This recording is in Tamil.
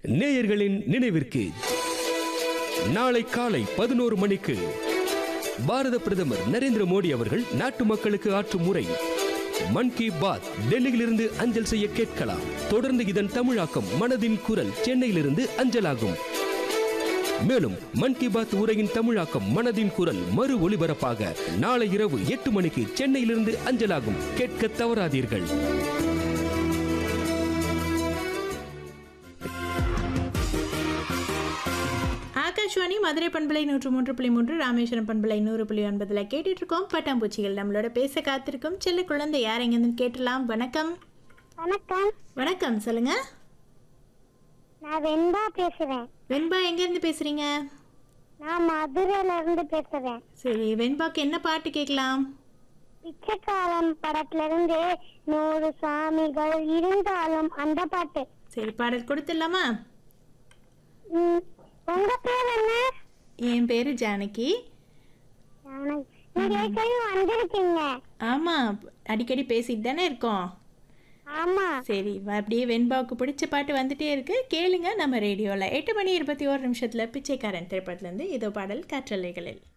நேயர்களின் நினைவிற்கு நாளை காலை பதினோரு மணிக்கு பாரத பிரதமர் நரேந்திர மோடி அவர்கள் நாட்டு மக்களுக்கு ஆற்றும் உரை மன் கி பாத் டெல்லியிலிருந்து அஞ்சல் செய்ய கேட்கலாம் தொடர்ந்து இதன் தமிழாக்கம் மனதின் குரல் சென்னையிலிருந்து அஞ்சலாகும் மேலும் மன் கி பாத் உரையின் தமிழாக்கம் மனதின் குரல் மறு ஒளிபரப்பாக நாளை இரவு எட்டு மணிக்கு சென்னையிலிருந்து அஞ்சலாகும் கேட்க தவறாதீர்கள் ஆகாஷ்வாணி மதுரை பண்பலை நூற்று மூன்று புள்ளி மூன்று ராமேஸ்வரம் பண்பலை நூறு புள்ளி ஒன்பதுல கேட்டுட்டு இருக்கோம் பட்டாம்பூச்சிகள் நம்மளோட பேச காத்திருக்கும் செல்ல குழந்தை யார் எங்கேருந்து கேட்டலாம் வணக்கம் வணக்கம் வணக்கம் சொல்லுங்க நான் வெண்பா பேசுறேன் வெண்பா எங்கேருந்து பேசுறீங்க நான் மதுரையில இருந்து பேசுறேன் சரி வெண்பாக்கு என்ன பாட்டு கேட்கலாம் பிச்சைக்காரன் படத்துல இருந்து நூறு சாமிகள் இருந்தாலும் அந்த பாட்டு சரி பாடல் கொடுத்துடலாமா ம், உங்க பேர் என்ன என் பேரு ஜானகி எனக்கு- நீங்க ஏற்கனவே வந்திருக்கீங்க ஆமா அடிக்கடி பேசிட்டு தானே இருக்கோம் ஆமா சரி அப்படியே வெண்பாவுக்கு பிடிச்ச பாட்டு வந்துட்டே இருக்கு கேளுங்க நம்ம ரேடியோவில் எட்டு மணி இருபத்தி ஒரு நிமிஷத்தில் பிச்சைக்காரன் திரைப்படத்துலேருந்து இதோ பாடல் காற்றலைகளில்